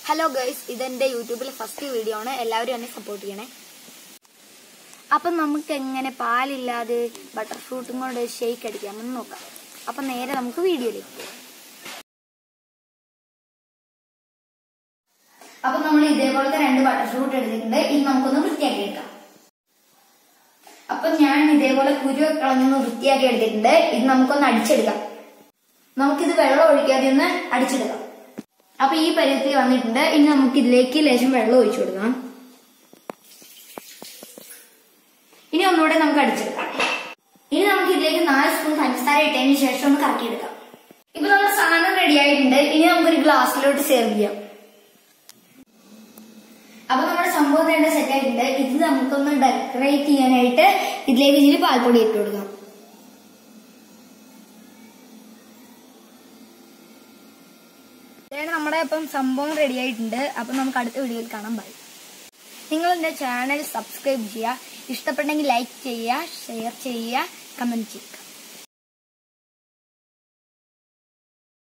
hello guys ഇതെന്റെ യൂട്യൂബിലെ first video ആണ് എല്ലാവരും എന്നെ സപ്പോർട്ട് ചെയ്യണേ അപ്പം നമുക്ക് എങ്ങനെ പാലില്ലാതെ ബട്ടർ ഫ്രൂട്ടും കൊണ്ട് ഷെയ്ക്ക് അടിക്കാമെന്ന് നോക്കാം അപ്പം നേരെ നമുക്ക് വീഡിയോയിലേക്ക് പോകാം അപ്പം നമ്മൾ ഇതേപോലത്തെ രണ്ട് ബട്ടർ ഫ്രൂട്ട് എടുത്തിട്ടുണ്ട് ഇനി നമുക്കൊന്ന് വൃത്തിയാക്കി എടുക്കാം അപ്പം ഞാൻ ഇതേപോലെ കുരു കളഞ്ഞൊന്ന് വൃത്തിയാക്കി എടുത്തിട്ടുണ്ട് ഇത് നമുക്കൊന്ന് അടിച്ചെടുക്കാം നമുക്കിത് വെള്ളം ഒഴിക്കാതെ ഒന്ന് അടിച്ചെടുക്കാം അപ്പൊ ഈ പരുവത്തിൽ വന്നിട്ടുണ്ട് ഇനി നമുക്ക് ഇതിലേക്ക് ലേശം വെള്ളം ഒഴിച്ചു കൊടുക്കാം ഇനി ഒന്നുകൂടെ നമുക്ക് അടിച്ചെടുക്കാം ഇനി നമുക്ക് ഇതിലേക്ക് നാല് സ്പൂൺ പഞ്ചസാര ഇട്ടതിന് ശേഷം ഒന്ന് കറക്കിയെടുക്കാം ഇപ്പൊ നമ്മുടെ സാധനം റെഡി ആയിട്ടുണ്ട് ഇനി നമുക്കൊരു ഗ്ലാസ്സിലോട്ട് സെർവ് ചെയ്യാം അപ്പൊ നമ്മുടെ സംഭവം രണ്ട് സെറ്റ് ആയിട്ടുണ്ട് ഇത് നമുക്കൊന്ന് ഡെക്കറേറ്റ് ചെയ്യാനായിട്ട് ഇതിലേക്ക് ഇച്ചിരി പാൽപ്പൊടി ഇട്ട് കൊടുക്കാം ഇതാണ് നമ്മുടെ ഇപ്പം സംഭവം റെഡി ആയിട്ടുണ്ട് അപ്പൊ നമുക്ക് അടുത്ത വീഡിയോയിൽ കാണാൻ ബൈ നിങ്ങൾ എന്റെ ചാനൽ സബ്സ്ക്രൈബ് ചെയ്യുക ഇഷ്ടപ്പെട്ടെങ്കിൽ ലൈക്ക് ചെയ്യുക ഷെയർ ചെയ്യുക കമന്റ് ചെയ്യുക